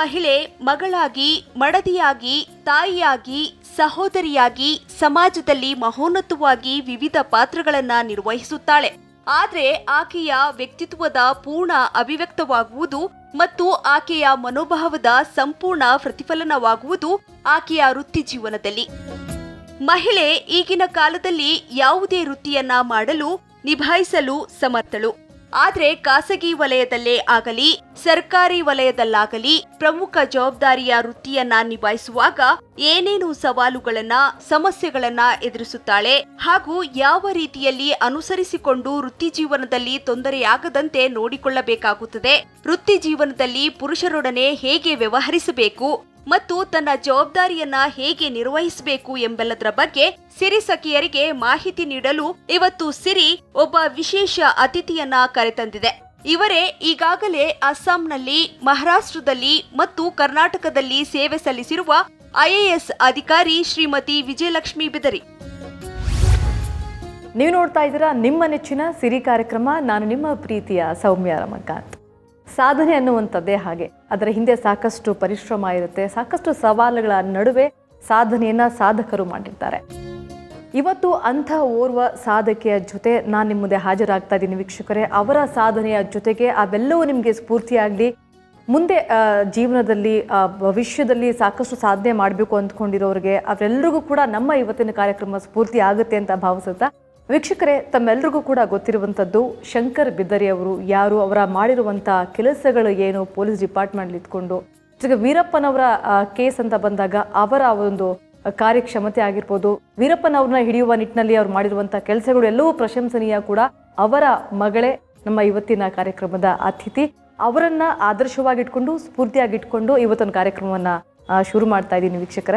ಮಹಿಳೆ ಮಗಳಾಗಿ ಮಡದಿಯಾಗಿ ತಾಯಿಯಾಗಿ ಸಹೋದರಿಯಾಗಿ ಸಮಾಜದಲ್ಲಿ ಮಹೋನ್ನತವಾಗಿ ವಿವಿಧ ಪಾತ್ರಗಳನ್ನ ನಿರ್ವಹಿಸುತ್ತಾಳೆ ಆದ್ರೆ ಆಕೆಯ ವ್ಯಕ್ತಿತ್ವದ ಪೂರ್ಣ ಅಭಿವ್ಯಕ್ತವಾಗುವುದು ಮತ್ತು ಆಕೆಯ ಮನೋಭಾವದ ಸಂಪೂರ್ಣ ಪ್ರತಿಫಲನವಾಗುವುದು ಆಕೆಯ ವೃತ್ತಿ ಜೀವನದಲ್ಲಿ ಮಹಿಳೆ ಈಗಿನ ಕಾಲದಲ್ಲಿ ಯಾವುದೇ ವೃತ್ತಿಯನ್ನ ಮಾಡಲು ನಿಭಾಯಿಸಲು ಸಮರ್ಥಳು ಆದ್ರೆ ಖಾಸಗಿ ವಲಯದಲ್ಲೇ ಆಗಲಿ ಸರ್ಕಾರಿ ವಲಯದಲ್ಲಾಗಲಿ ಪ್ರಮುಖ ಜವಾಬ್ದಾರಿಯ ವೃತ್ತಿಯನ್ನ ನಿಭಾಯಿಸುವಾಗ ಏನೇನು ಸವಾಲುಗಳನ್ನ ಸಮಸ್ಯೆಗಳನ್ನ ಎದುರಿಸುತ್ತಾಳೆ ಹಾಗೂ ಯಾವ ರೀತಿಯಲ್ಲಿ ಅನುಸರಿಸಿಕೊಂಡು ವೃತ್ತಿ ಜೀವನದಲ್ಲಿ ತೊಂದರೆಯಾಗದಂತೆ ನೋಡಿಕೊಳ್ಳಬೇಕಾಗುತ್ತದೆ ವೃತ್ತಿ ಜೀವನದಲ್ಲಿ ಪುರುಷರೊಡನೆ ಹೇಗೆ ವ್ಯವಹರಿಸಬೇಕು ಮತ್ತು ತನ್ನ ಜವಾಬ್ದಾರಿಯನ್ನ ಹೇಗೆ ನಿರ್ವಹಿಸಬೇಕು ಎಂಬೆಲ್ಲದರ ಬಗ್ಗೆ ಸಿರಿ ಸಖಿಯರಿಗೆ ಮಾಹಿತಿ ನೀಡಲು ಇವತ್ತು ಸಿರಿ ಒಬ್ಬ ವಿಶೇಷ ಅತಿಥಿಯನ್ನ ಕರೆತಂದಿದೆ ಇವರೇ ಈಗಾಗಲೇ ಅಸ್ಸಾಂನಲ್ಲಿ ಮಹಾರಾಷ್ಟ್ರದಲ್ಲಿ ಮತ್ತು ಕರ್ನಾಟಕದಲ್ಲಿ ಸೇವೆ ಸಲ್ಲಿಸಿರುವ ಐಎಎಸ್ ಅಧಿಕಾರಿ ಶ್ರೀಮತಿ ವಿಜಯಲಕ್ಷ್ಮಿ ಬಿದರಿ ನೀವು ನೋಡ್ತಾ ಇದ್ದೀರಾ ನಿಮ್ಮ ನೆಚ್ಚಿನ ಸಿರಿ ಕಾರ್ಯಕ್ರಮ ನಾನು ನಿಮ್ಮ ಪ್ರೀತಿಯ ಸೌಮ್ಯ ರಮಕಾಂತ್ ಸಾಧನೆ ಅನ್ನುವಂಥದ್ದೇ ಹಾಗೆ ಅದರ ಹಿಂದೆ ಸಾಕಷ್ಟು ಪರಿಶ್ರಮ ಇರುತ್ತೆ ಸಾಕಷ್ಟು ಸವಾಲುಗಳ ನಡುವೆ ಸಾಧನೆಯನ್ನ ಸಾಧಕರು ಮಾಡಿರ್ತಾರೆ ಇವತ್ತು ಅಂಥ ಓರ್ವ ಸಾಧಕಿಯ ಜೊತೆ ನಾನು ನಿಮ್ಮ ಮುಂದೆ ಹಾಜರಾಗ್ತಾ ಇದ್ದೀನಿ ವೀಕ್ಷಕರೇ ಅವರ ಸಾಧನೆಯ ಜೊತೆಗೆ ಅವೆಲ್ಲವೂ ನಿಮಗೆ ಸ್ಫೂರ್ತಿಯಾಗಲಿ ಮುಂದೆ ಆ, ಜೀವನದಲ್ಲಿ ಆ, ಭವಿಷ್ಯದಲ್ಲಿ ಸಾಕಷ್ಟು ಸಾಧನೆ ಮಾಡಬೇಕು ಅಂದ್ಕೊಂಡಿರೋರಿಗೆ ಅವರೆಲ್ಲರಿಗೂ ಕೂಡ ನಮ್ಮ ಇವತ್ತಿನ ಕಾರ್ಯಕ್ರಮ ಸ್ಫೂರ್ತಿ ಆಗುತ್ತೆ ಅಂತ ಭಾವಿಸುತ್ತಾ ವೀಕ್ಷಕರೇ ತಮ್ಮೆಲ್ಲರಿಗೂ ಕೂಡ ಗೊತ್ತಿರುವಂಥದ್ದು ಶಂಕರ್ ಬಿದ್ದರಿ ಅವರು ಯಾರು ಅವರ ಮಾಡಿರುವಂಥ ಕೆಲಸಗಳು ಏನು ಪೊಲೀಸ್ ಡಿಪಾರ್ಟ್ಮೆಂಟ್ ಇದ್ಕೊಂಡು ಜೊತೆಗೆ ವೀರಪ್ಪನವರ ಕೇಸ್ ಅಂತ ಬಂದಾಗ ಅವರ ಒಂದು ಕಾರ್ಯಕ್ಷಮತೆ ಆಗಿರ್ಬೋದು ವೀರಪ್ಪನವ್ರನ್ನ ಹಿಡಿಯುವ ನಿಟ್ಟಿನಲ್ಲಿ ಅವ್ರು ಮಾಡಿರುವಂಥ ಕೆಲಸಗಳು ಎಲ್ಲವೂ ಪ್ರಶಂಸನೀಯ ಕೂಡ ಅವರ ಮಗಳೇ ನಮ್ಮ ಇವತ್ತಿನ ಕಾರ್ಯಕ್ರಮದ ಅತಿಥಿ ಅವರನ್ನ ಆದರ್ಶವಾಗಿಟ್ಕೊಂಡು ಸ್ಫೂರ್ತಿಯಾಗಿಟ್ಕೊಂಡು ಇವತ್ತೊಂದು ಕಾರ್ಯಕ್ರಮವನ್ನ ಆ, ಶುರು ಮಾಡ್ತಾ ಇದ್ದೀನಿ ವೀಕ್ಷಕರೇ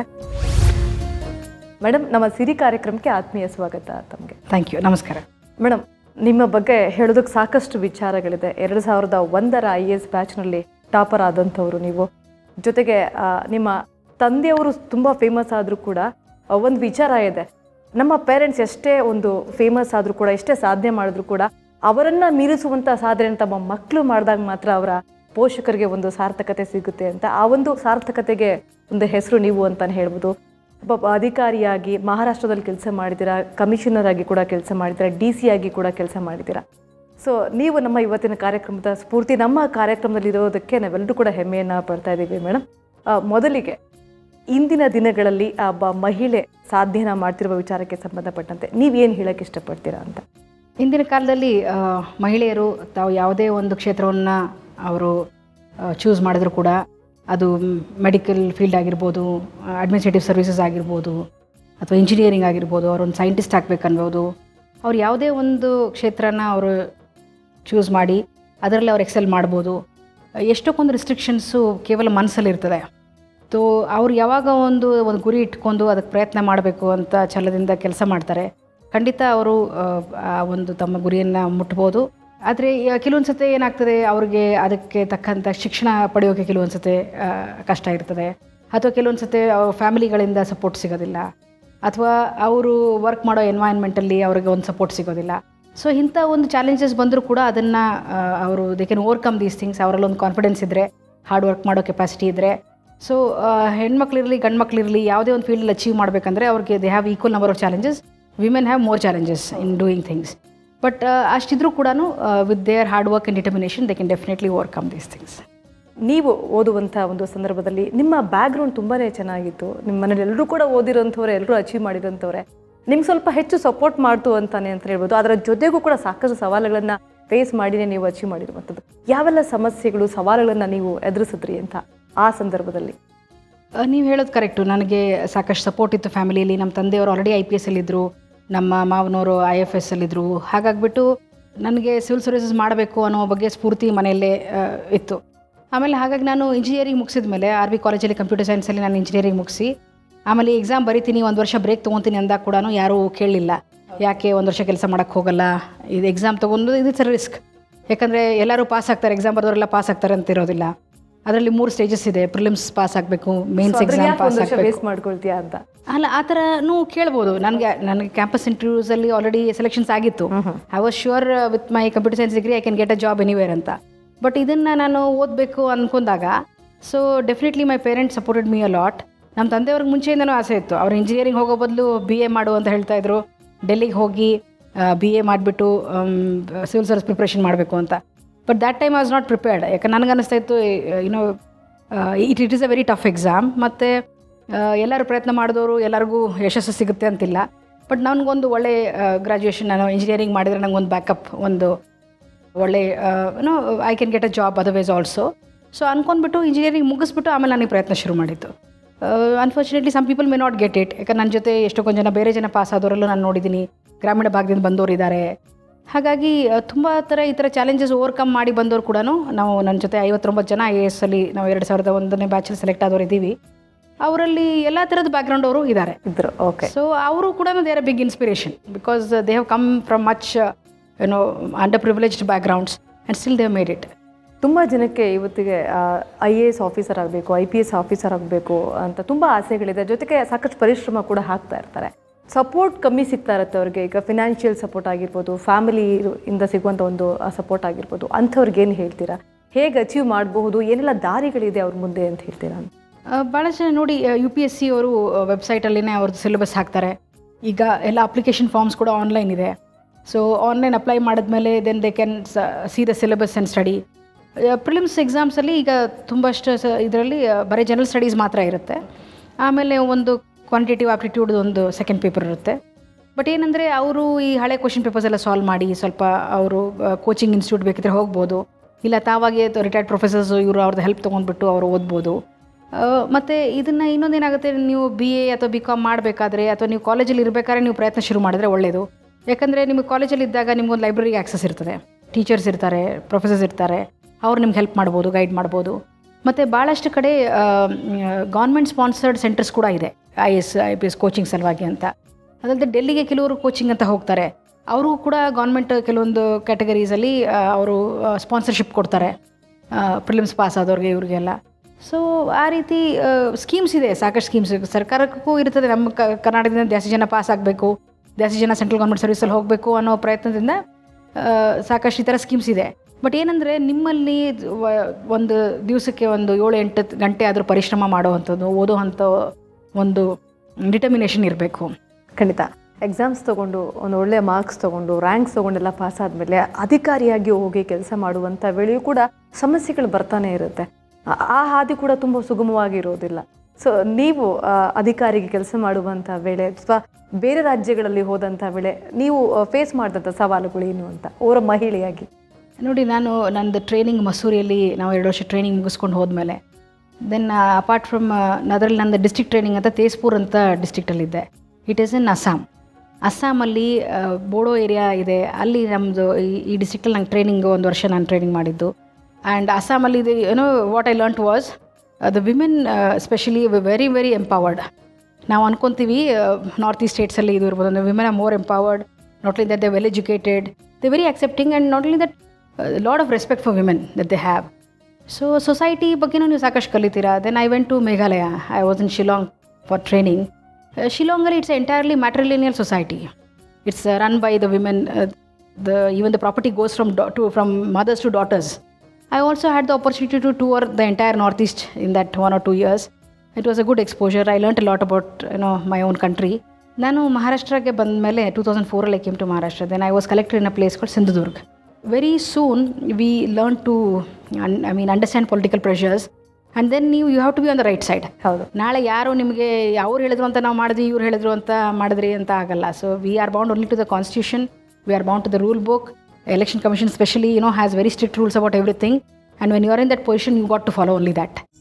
ಮೇಡಮ್ ನಮ್ಮ ಸಿರಿ ಕಾರ್ಯಕ್ರಮಕ್ಕೆ ಆತ್ಮೀಯ ಸ್ವಾಗತ ತಮಗೆ ಥ್ಯಾಂಕ್ ಯು ನಮಸ್ಕಾರ ಮೇಡಮ್ ನಿಮ್ಮ ಬಗ್ಗೆ ಹೇಳೋದಕ್ಕೆ ಸಾಕಷ್ಟು ವಿಚಾರಗಳಿದೆ ಎರಡು ಸಾವಿರದ ಒಂದರ ಐ ಎಸ್ ಬ್ಯಾಚ್ನಲ್ಲಿ ಟಾಪರ್ ಆದಂಥವ್ರು ನೀವು ಜೊತೆಗೆ ಆ, ನಿಮ್ಮ ತಂದೆಯವರು ತುಂಬ ಫೇಮಸ್ ಆದರೂ ಕೂಡ ಆ, ಒಂದು ವಿಚಾರ ಇದೆ ನಮ್ಮ ಪೇರೆಂಟ್ಸ್ ಎಷ್ಟೇ ಒಂದು ಫೇಮಸ್ ಆದರೂ ಕೂಡ ಎಷ್ಟೇ ಸಾಧನೆ ಮಾಡಿದ್ರು ಕೂಡ ಅವರನ್ನು ಮೀರಿಸುವಂಥ ಸಾಧನೆ ತಮ್ಮ ಮಕ್ಕಳು ಮಾಡಿದಾಗ ಮಾತ್ರ ಅವರ ಪೋಷಕರಿಗೆ ಒಂದು ಸಾರ್ಥಕತೆ ಸಿಗುತ್ತೆ ಅಂತ ಆ ಒಂದು ಸಾರ್ಥಕತೆಗೆ ಒಂದು ಹೆಸರು ನೀವು ಅಂತಾನೆ ಹೇಳ್ಬೋದು ಒಬ್ಬ ಅಧಿಕಾರಿಯಾಗಿ ಮಹಾರಾಷ್ಟ್ರದಲ್ಲಿ ಕೆಲಸ ಮಾಡಿದ್ದೀರಾ ಕಮಿಷನರ್ ಆಗಿ ಕೂಡ ಕೆಲಸ ಮಾಡಿದ್ದೀರಾ ಡಿ ಸಿ ಆಗಿ ಕೂಡ ಕೆಲಸ ಮಾಡಿದ್ದೀರಾ ಸೊ ನೀವು ನಮ್ಮ ಇವತ್ತಿನ ಕಾರ್ಯಕ್ರಮದ ಸ್ಫೂರ್ತಿ ನಮ್ಮ ಕಾರ್ಯಕ್ರಮದಲ್ಲಿ ಇರೋದಕ್ಕೆ ನಾವೆಲ್ಲರೂ ಕೂಡ ಹೆಮ್ಮೆಯನ್ನು ಪಡ್ತಾ ಇದ್ದೀವಿ ಮೇಡಮ್ ಮೊದಲಿಗೆ ಇಂದಿನ ದಿನಗಳಲ್ಲಿ ಆ ಒಬ್ಬ ಮಹಿಳೆ ಸಾಧನೆನ ಮಾಡ್ತಿರುವ ವಿಚಾರಕ್ಕೆ ಸಂಬಂಧಪಟ್ಟಂತೆ ನೀವೇನು ಹೇಳಕ್ಕೆ ಇಷ್ಟಪಡ್ತೀರಾ ಅಂತ ಇಂದಿನ ಕಾಲದಲ್ಲಿ ಆ, ಮಹಿಳೆಯರು ತಾವು ಯಾವುದೇ ಒಂದು ಕ್ಷೇತ್ರವನ್ನು ಅವರು ಚೂಸ್ ಮಾಡಿದ್ರು ಕೂಡ ಅದು ಮೆಡಿಕಲ್ ಫೀಲ್ಡ್ ಆಗಿರ್ಬೋದು ಅಡ್ಮಿನಿಸ್ಟ್ರೇಟಿವ್ ಸರ್ವಿಸಸ್ ಆಗಿರ್ಬೋದು ಅಥವಾ ಇಂಜಿನಿಯರಿಂಗ್ ಆಗಿರ್ಬೋದು ಅವ್ರು ಒಂದು ಸೈಂಟಿಸ್ಟ್ ಆಗಬೇಕನ್ಬೋದು ಅವ್ರು ಯಾವುದೇ ಒಂದು ಕ್ಷೇತ್ರನ ಅವರು ಚೂಸ್ ಮಾಡಿ ಅದರಲ್ಲಿ ಅವ್ರು ಎಕ್ಸೆಲ್ ಮಾಡ್ಬೋದು ಎಷ್ಟಕ್ಕೊಂದು ರಿಸ್ಟ್ರಿಕ್ಷನ್ಸು ಕೇವಲ ಮನಸ್ಸಲ್ಲಿರ್ತದೆ ತೋ ಅವ್ರು ಯಾವಾಗ ಒಂದು ಒಂದು ಗುರಿ ಇಟ್ಕೊಂಡು ಅದಕ್ಕೆ ಪ್ರಯತ್ನ ಮಾಡಬೇಕು ಅಂತ ಛಲದಿಂದ ಕೆಲಸ ಮಾಡ್ತಾರೆ ಖಂಡಿತ ಅವರು ಆ, ಆ ಒಂದು ತಮ್ಮ ಗುರಿಯನ್ನು ಮುಟ್ಬೋದು ಆದರೆ ಕೆಲವೊಂದು ಸತಿ ಏನಾಗ್ತದೆ ಅವ್ರಿಗೆ ಅದಕ್ಕೆ ತಕ್ಕಂಥ ಶಿಕ್ಷಣ ಪಡೆಯೋಕ್ಕೆ ಕೆಲವೊಂದು ಸತಿ ಆ, ಕಷ್ಟ ಇರ್ತದೆ ಅಥವಾ ಕೆಲವೊಂದು ಸತಿ ಅವ್ರ ಫ್ಯಾಮಿಲಿಗಳಿಂದ ಸಪೋರ್ಟ್ ಸಿಗೋದಿಲ್ಲ ಅಥವಾ ಅವರು ವರ್ಕ್ ಮಾಡೋ ಎನ್ವೈರ್ನ್ಮೆಂಟಲ್ಲಿ ಅವ್ರಿಗೆ ಒಂದು ಸಪೋರ್ಟ್ ಸಿಗೋದಿಲ್ಲ ಸೊ ಇಂಥ ಒಂದು ಚಾಲೆಂಜಸ್ ಬಂದರೂ ಕೂಡ ಅದನ್ನು ಅವರು they can overcome these things ಅವರಲ್ಲಿ ಒಂದು ಕಾನ್ಫಿಡೆನ್ಸ್ ಇದ್ದರೆ ಹಾರ್ಡ್ ವರ್ಕ್ ಮಾಡೋ ಕೆಪಾಸಿಟಿ ಇದ್ದರೆ ಸೊ ಹೆಣ್ಮಕ್ಳಿರಲಿ ಗಂಡು ಮಕ್ಳಿರಲಿ ಯಾವುದೇ ಒಂದು ಫೀಲ್ಡಲ್ಲಿ ಅಚೀವ್ ಮಾಡಬೇಕಂದ್ರೆ ಅವ್ರಿಗೆ they have equal number of challenges women have more challenges in doing things but ಅಷ್ಟಿದ್ರೂ ಕೂಡ with their hard work and determination they can definitely overcome these things ನೀವು ಓದುವಂಥ ಒಂದು ಸಂದರ್ಭದಲ್ಲಿ ನಿಮ್ಮ ಬ್ಯಾಕ್ಗ್ರೌಂಡ್ ತುಂಬಾ ಚೆನ್ನಾಗಿತ್ತು ನಿಮ್ಮ ಮನೇಲಿ ಎಲ್ಲರೂ ಕೂಡ ಓದಿರೋಂಥವ್ರೆ ಎಲ್ಲರೂ ಅಚೀವ್ ಮಾಡಿರೋಂಥವ್ರೆ ನಿಮ್ಗೆ ಸ್ವಲ್ಪ ಹೆಚ್ಚು ಸಪೋರ್ಟ್ ಮಾಡ್ತು ಅಂತಾನೆ ಅಂತ ಹೇಳ್ಬೋದು ಅದರ ಜೊತೆಗೂ ಕೂಡ ಸಾಕಷ್ಟು ಸವಾಲುಗಳನ್ನು ಫೇಸ್ ಮಾಡಿನೇ ನೀವು ಅಚೀವ್ ಮಾಡಿರುವಂಥದ್ದು ಯಾವೆಲ್ಲ ಸಮಸ್ಯೆಗಳು ಸವಾಲುಗಳನ್ನು ನೀವು ಎದುರಿಸಿದ್ರಿ ಅಂತ ಆ ಸಂದರ್ಭದಲ್ಲಿ ನೀವು ಹೇಳೋದು ಕರೆಕ್ಟು ನನಗೆ ಸಾಕಷ್ಟು ಸಪೋರ್ಟ್ ಇತ್ತು ಫ್ಯಾಮಿಲಿಯಲ್ಲಿ ನಮ್ಮ ತಂದೆಯವರು ಆಲ್ರೆಡಿ ಐ ಪಿ ಎಸ್ ಅಲ್ಲಿದ್ದರು ನಮ್ಮ ಮಾವನವರು ಐ ಎಫ್ ಎಸ್ ಅಲ್ಲಿದ್ದರು ಹಾಗಾಗ್ಬಿಟ್ಟು ನನಗೆ ಸಿವಿಲ್ ಸರ್ವಿಸಸ್ ಮಾಡಬೇಕು ಅನ್ನೋ ಬಗ್ಗೆ ಸ್ಫೂರ್ತಿ ಮನೆಯಲ್ಲೇ ಆ, ಇತ್ತು ಆಮೇಲೆ ಹಾಗಾಗಿ ನಾನು ಇಂಜಿನಿಯರಿಂಗ್ ಮುಗಿಸಿದ ಮೇಲೆ ಆರ್ ವಿ ಕಾಲೇಜಲ್ಲಿ ಕಂಪ್ಯೂಟರ್ ಸೈನ್ಸಲ್ಲಿ ನಾನು ಇಂಜಿನಿಯರಿಂಗ್ ಮುಗಿಸಿ ಆಮೇಲೆ ಎಕ್ಸಾಮ್ ಬರಿತೀನಿ ಒಂದು ವರ್ಷ ಬ್ರೇಕ್ ತೊಗೊತೀನಿ ಅಂದಾಗ ಕೂಡ ಯಾರೂ ಕೇಳಲಿಲ್ಲ ಯಾಕೆ ಒಂದು ವರ್ಷ ಕೆಲಸ ಮಾಡೋಕ್ಕೆ ಹೋಗಲ್ಲ ಇದು ಎಕ್ಸಾಮ್ ತೊಗೊಂಡು ಇದು ರಿಸ್ಕ್ ಯಾಕಂದರೆ ಎಲ್ಲರೂ ಪಾಸ್ ಆಗ್ತಾರೆ ಎಕ್ಸಾಮ್ ಬರೆದವರೆಲ್ಲ ಪಾಸ್ ಆಗ್ತಾರೆ ಅಂತ ಇರೋದಿಲ್ಲ ಅದರಲ್ಲಿ ಮೂರು ಸ್ಟೇಜಸ್ ಇದೆ ಪ್ರಿಲಿಮ್ಸ್ ಪಾಸ್ ಆಗಬೇಕು ಮೇನ್ಸ್ ಎಕ್ಸಾಮ್ ಪಾಸ್ ಒಂದು ವರ್ಷ ಆಗಬೇಕು ವೇಸ್ಟ್ ಮಾಡ್ಕೊಳ್ತೀಯಾ ಅಂತ ಅಲ್ಲ ಆ ಥರನೂ ಕೇಳ್ಬೋದು ನನಗೆ ನನಗೆ ಕ್ಯಾಂಪಸ್ ಇಂಟರ್ವ್ಯೂಸಲ್ಲಿ ಆಲ್ರೆಡಿ ಸೆಲೆಕ್ಷನ್ಸ್ ಆಗಿತ್ತು I was sure with my computer science degree I can get a job anywhere ಅಂತ ಬಟ್ ಇದನ್ನು ನಾನು ಓದಬೇಕು ಅಂದ್ಕೊಂಡಾಗ so definitely my parents supported me a lot ನಮ್ಮ ತಂದೆಯವ್ರಿಗೆ ಮುಂಚೆಯಿಂದನೂ ಆಸೆ ಇತ್ತು ಅವ್ರು ಇಂಜಿನಿಯರಿಂಗ್ ಹೋಗೋ ಬದಲು ಬಿ ಎ ಮಾಡು ಅಂತ ಹೇಳ್ತಾ ಇದ್ರು ಡೆಲ್ಲಿಗೆ ಹೋಗಿ ಬಿ ಎ ಮಾಡಿಬಿಟ್ಟು ಸಿವಿಲ್ ಸರ್ವಿಸ್ ಪ್ರಿಪ್ರೇಷನ್ ಮಾಡಬೇಕು ಅಂತ but that time I was not prepared ಯಾಕೆ ನನಗೆ ಅನ್ನಿಸ್ತಾ ಇತ್ತು you know it it is a very tough exam ಮತ್ತು ಎಲ್ಲರೂ ಪ್ರಯತ್ನ ಮಾಡಿದವರು ಎಲ್ಲರಿಗೂ ಯಶಸ್ಸು ಸಿಗುತ್ತೆ ಅಂತಿಲ್ಲ ಬಟ್ ನನಗೊಂದು ಒಳ್ಳೆ ಗ್ರ್ಯಾಜುಯೇಷನ್ ನಾನು ಇಂಜಿನಿಯರಿಂಗ್ ಮಾಡಿದರೆ ನನಗೊಂದು ಬ್ಯಾಕಪ್ ಒಂದು ಒಳ್ಳೆ ಏನೋ I can get a job otherwise also so ಅನ್ಕೊಂಡ್ಬಿಟ್ಟು ಇಂಜಿನಿಯರಿಂಗ್ ಮುಗಿಸ್ಬಿಟ್ಟು ಆಮೇಲೆ ನನಗೆ ಪ್ರಯತ್ನ ಶುರು ಮಾಡಿದ್ದು unfortunately some people may not get it ಯಾಕಂದ್ರೆ ನನ್ನ ಜೊತೆ ಎಷ್ಟೊಂದು ಜನ ಬೇರೆ ಜನ ಪಾಸ್ ಆದವರೆಲ್ಲೂ ನಾನು ನೋಡಿದ್ದೀನಿ ಗ್ರಾಮೀಣ ಭಾಗದಿಂದ ಬಂದವರು ಇದ್ದಾರೆ ಹಾಗಾಗಿ ತುಂಬ ಥರ ಈ ಥರ ಚಾಲೆಂಜಸ್ ಓವರ್ಕಮ್ ಮಾಡಿ ಬಂದವರು ಕೂಡ ನಾವು ನನ್ನ ಜೊತೆ ಐವತ್ತೊಂಬತ್ತು ಜನ ಐ ಎ ಎಸ್ ಅಲ್ಲಿ ನಾವು ಎರಡು ಸಾವಿರದ ಒಂದನೇ ಬ್ಯಾಚಲ್ಲಿ ಸೆಲೆಕ್ಟ್ ಆದವರು ಇದ್ದೀವಿ ಅವರಲ್ಲಿ ಎಲ್ಲ ಥರದ ಬ್ಯಾಕ್ಗ್ರೌಂಡ್ ಅವರು ಇದ್ದಾರೆ ಇದ್ರು ಓಕೆ ಸೊ ಅವರು ಕೂಡ they are big inspiration because they have come from much you know underprivileged backgrounds and still they made it ತುಂಬ ಜನಕ್ಕೆ ಇವತ್ತಿಗೆ ಐ ಎ ಎಸ್ ಆಫೀಸರ್ ಆಗಬೇಕು ಐ ಪಿ ಎಸ್ ಆಫೀಸರ್ ಆಗಬೇಕು ಅಂತ ತುಂಬ ಆಸೆಗಳಿದೆ ಜೊತೆಗೆ ಸಾಕಷ್ಟು ಪರಿಶ್ರಮ ಕೂಡ ಹಾಕ್ತಾ ಇರ್ತಾರೆ ಸಪೋರ್ಟ್ ಕಮ್ಮಿ ಸಿಗ್ತಾ ಇರುತ್ತೆ ಅವ್ರಿಗೆ ಈಗ ಫಿನಾನ್ಷಿಯಲ್ ಸಪೋರ್ಟ್ ಆಗಿರ್ಬೋದು ಫ್ಯಾಮಿಲಿ ಇಂದ ಸಿಗುವಂಥ ಒಂದು ಸಪೋರ್ಟ್ ಆಗಿರ್ಬೋದು ಅಂಥವ್ರಿಗೆ ಏನು ಹೇಳ್ತೀರಾ ಹೇಗೆ ಅಚೀವ್ ಮಾಡಬಹುದು ಏನೆಲ್ಲ ದಾರಿಗಳಿದೆ ಅವ್ರ ಮುಂದೆ ಅಂತ ಹೇಳ್ತೀರಾ ಅಂತ ಭಾಳ ಜನ ನೋಡಿ ಯು ಪಿ ಎಸ್ ಸಿ ಅವರು ವೆಬ್ಸೈಟಲ್ಲಿನೇ ಅವ್ರದ್ದು ಸಿಲೆಬಸ್ ಹಾಕ್ತಾರೆ ಈಗ ಎಲ್ಲ ಅಪ್ಲಿಕೇಶನ್ ಫಾರ್ಮ್ಸ್ ಕೂಡ ಆನ್ಲೈನ್ ಇದೆ ಸೊ ಆನ್ಲೈನ್ ಅಪ್ಲೈ ಮಾಡಿದ್ಮೇಲೆ then they can see the syllabus and study prelims ಎಕ್ಸಾಮ್ಸಲ್ಲಿ ಈಗ ತುಂಬಷ್ಟು ಇದರಲ್ಲಿ ಬರೀ ಜನರಲ್ ಸ್ಟಡೀಸ್ ಮಾತ್ರ ಇರುತ್ತೆ ಆಮೇಲೆ ಒಂದು ಕ್ವಾಂಟಿಟಿವ್ ಆಪ್ಟಿಟ್ಯೂಡ್ ಒಂದು ಸೆಕೆಂಡ್ ಪೇಪರ್ ಇರುತ್ತೆ ಬಟ್ ಏನಂದರೆ ಅವರು ಈ ಹಳೆ ಕ್ವಶನ್ ಪೇಪರ್ಸ್ ಎಲ್ಲ ಸಾಲ್ವ್ ಮಾಡಿ ಸ್ವಲ್ಪ ಅವರು ಕೋಚಿಂಗ್ ಇನ್ಸ್ಟಿಟ್ಯೂಟ್ ಬೇಕಿದ್ರೆ ಹೋಗ್ಬೋದು ಇಲ್ಲ ತಾವಾಗೆ ರಿಟೈರ್ಡ್ ಪ್ರೊಫೆಸರ್ಸ್ ಇವರು ಅವ್ರದ್ದು ಹೆಲ್ಪ್ ತೊಗೊಂಡ್ಬಿಟ್ಟು ಅವರು ಓದ್ಬೋದು ಮತ್ತು ಇದನ್ನು ಇನ್ನೊಂದೇನಾಗುತ್ತೆ ನೀವು ಬಿ ಎ ಅಥವಾ ಬಿ ಕಾಮ್ ಮಾಡಬೇಕಾದ್ರೆ ಅಥವಾ ನೀವು ಕಾಲೇಜಲ್ಲಿ ಇರಬೇಕಾದ್ರೆ ನೀವು ಪ್ರಯತ್ನ ಶುರು ಮಾಡಿದ್ರೆ ಒಳ್ಳೆಯದು ಯಾಕಂದರೆ ನಿಮಗೆ ಕಾಲೇಜಲ್ಲಿ ಇದ್ದಾಗ ನಿಮ್ಗೊಂದು ಲೈಬ್ರರಿಗೆ ಆಕ್ಸೆಸ್ ಇರ್ತದೆ ಟೀಚರ್ಸ್ ಇರ್ತಾರೆ ಪ್ರೊಫೆಸರ್ಸ್ ಇರ್ತಾರೆ ಅವ್ರು ನಿಮ್ಗೆ ಹೆಲ್ಪ್ ಮಾಡ್ಬೋದು ಗೈಡ್ ಮಾಡ್ಬೋದು ಮತ್ತು ಭಾಳಷ್ಟು ಕಡೆ ಗೌರ್ಮೆಂಟ್ ಸ್ಪಾನ್ಸರ್ಡ್ ಸೆಂಟರ್ಸ್ ಕೂಡ ಇದೆ I S I P S coaching ಸಲುವಾಗಿ ಅಂತ ಅದಲ್ಲದೆ ಡೆಲ್ಲಿಗೆ ಕೆಲವರು ಕೋಚಿಂಗ್ ಅಂತ ಹೋಗ್ತಾರೆ ಅವರು ಕೂಡ ಗೌರ್ಮೆಂಟ್ ಕೆಲವೊಂದು ಕ್ಯಾಟಗರೀಸಲ್ಲಿ ಅವರು ಸ್ಪಾನ್ಸರ್ಶಿಪ್ ಕೊಡ್ತಾರೆ ಪ್ರಿಲಿಮ್ಸ್ ಪಾಸ್ ಆದವ್ರಿಗೆ ಇವ್ರಿಗೆಲ್ಲ ಸೊ ಆ ರೀತಿ ಸ್ಕೀಮ್ಸ್ ಇದೆ ಸಾಕಷ್ಟು ಸ್ಕೀಮ್ಸ್ ಸರ್ಕಾರಕ್ಕೂ ಇರ್ತದೆ ನಮ್ಮ ಕ ಕರ್ನಾಟಕದಿಂದ ಜಾಸ್ತಿ ಜನ ಪಾಸ್ ಆಗಬೇಕು ಜಾಸ್ತಿ ಜನ ಸೆಂಟ್ರಲ್ ಗೌರ್ಮೆಂಟ್ ಸರ್ವಿಸಲ್ಲಿ ಹೋಗಬೇಕು ಅನ್ನೋ ಪ್ರಯತ್ನದಿಂದ ಆ, ಸಾಕಷ್ಟು ಈ ಥರ ಸ್ಕೀಮ್ಸ್ ಇದೆ ಬಟ್ ಏನಂದರೆ ನಿಮ್ಮಲ್ಲಿ ವ- ಒಂದು ದಿವಸಕ್ಕೆ ಒಂದು ಏಳು ಎಂಟು ಗಂಟೆ ಆದರೂ ಪರಿಶ್ರಮ ಮಾಡುವಂಥದ್ದು ಓದೋ ಅಂಥ ಒಂದು ಡಿಟರ್ಮಿನೇಷನ್ ಇರಬೇಕು ಖಂಡಿತ ಎಕ್ಸಾಮ್ಸ್ ತೊಗೊಂಡು ಒಂದು ಒಳ್ಳೆಯ ಮಾರ್ಕ್ಸ್ ತೊಗೊಂಡು ರ್ಯಾಂಕ್ಸ್ ತೊಗೊಂಡೆಲ್ಲ ಪಾಸ್ ಆದಮೇಲೆ ಅಧಿಕಾರಿಯಾಗಿ ಹೋಗಿ ಕೆಲಸ ಮಾಡುವಂಥ ವೇಳೆಯೂ ಕೂಡ ಸಮಸ್ಯೆಗಳು ಬರ್ತಾನೆ ಇರುತ್ತೆ ಆ- ಆ ಹಾದಿ ಕೂಡ ತುಂಬ ಸುಗಮವಾಗಿರೋದಿಲ್ಲ ಸೊ ನೀವು ಆ, ಅಧಿಕಾರಿಗೆ ಕೆಲಸ ಮಾಡುವಂಥ ವೇಳೆ ಅಥವಾ ಬೇರೆ ರಾಜ್ಯಗಳಲ್ಲಿ ಹೋದಂಥ ವೇಳೆ ನೀವು ಫೇಸ್ ಮಾಡಿದಂಥ ಸವಾಲುಗಳು ಏನು ಅಂತ ಅವರ ಮಹಿಳೆಯಾಗಿ ನೋಡಿ ನಾನು ನಂದು ಟ್ರೈನಿಂಗ್ ಮಸೂರಿಯಲ್ಲಿ ನಾವು ಎರಡು ವರ್ಷ ಟ್ರೈನಿಂಗ್ ಮುಗಿಸ್ಕೊಂಡು ಹೋದ್ಮೇಲೆ ದೆನ್ ಅಪಾರ್ಟ್ ಫ್ರಮ್ ಅದರಲ್ಲಿ ನಂದು ಡಿಸ್ಟ್ರಿಕ್ಟ್ ಟ್ರೈನಿಂಗ್ ಅಂತ ತೇಜ್ಪುರ್ ಅಂತ ಡಿಸ್ಟ್ರಿಕ್ಟಲ್ಲಿದ್ದೆ ಇಟ್ ಈಸ್ ಇನ್ ಅಸ್ಸಾಂ ಅಸ್ಸಾಮಲ್ಲಿ ಆ, ಬೋಡೋ ಏರಿಯಾ ಇದೆ ಅಲ್ಲಿ ನಮ್ಮದು ಈ ಡಿಸ್ಟ್ರಿಕ್ಟಲ್ಲಿ ನಂಗೆ ಟ್ರೈನಿಂಗ್ ಒಂದು ವರ್ಷ ನಾನು ಟ್ರೈನಿಂಗ್ ಮಾಡಿದ್ದು ಆ್ಯಂಡ್ ಅಸ್ಸಾಮಲ್ಲಿ ಇದು ಏನೋ what I learnt was the women specially very very empowered ನಾವು ಅನ್ಕೊಂತೀವಿ ನಾರ್ತ್ ಈಸ್ಟ್ ಸ್ಟೇಟ್ಸಲ್ಲಿ ಇದು ಇರ್ಬೋದು ಅಂದರೆ women are more empowered not only that they well educated they very accepting and not only that lot of respect for women that they have so society ಬಗ್ಗೆನೂ ನೀವು ಸಾಕಷ್ಟು ಕಲಿತೀರಾ then I went to Meghalaya I was in Shillong for training ಶಿಲಾಂಗಲ್ಲಿ it's entirely matrilineal society it's run by the women the even the property goes from to from mothers to daughters I also had the opportunity to tour the entire Northeast in that one or two years. It was a good exposure. I learnt a lot about you know my own country. ನಾನು ಮಹಾರಾಷ್ಟ್ರಕ್ಕೆ ಬಂದ ಮೇಲೆ two thousand ಫೋರಲ್ಲಿ came to Maharashtra then I was collected in a place called Sindhudurg very soon we learn to I mean understand political pressures and then ನೀವು you have to be on the right side ಹೌದು ನಾಳೆ ಯಾರು ನಿಮಗೆ ಅವ್ರು ಹೇಳಿದ್ರು ಅಂತ ನಾವು ಮಾಡಿದ್ವಿ ಇವ್ರು ಹೇಳಿದ್ರು ಅಂತ ಮಾಡಿದ್ರಿ ಅಂತ ಆಗಲ್ಲ so we are bound only to the constitution we are bound to the rule book election commission specially you know has very strict rules about everything and when you are in that position you got to follow only that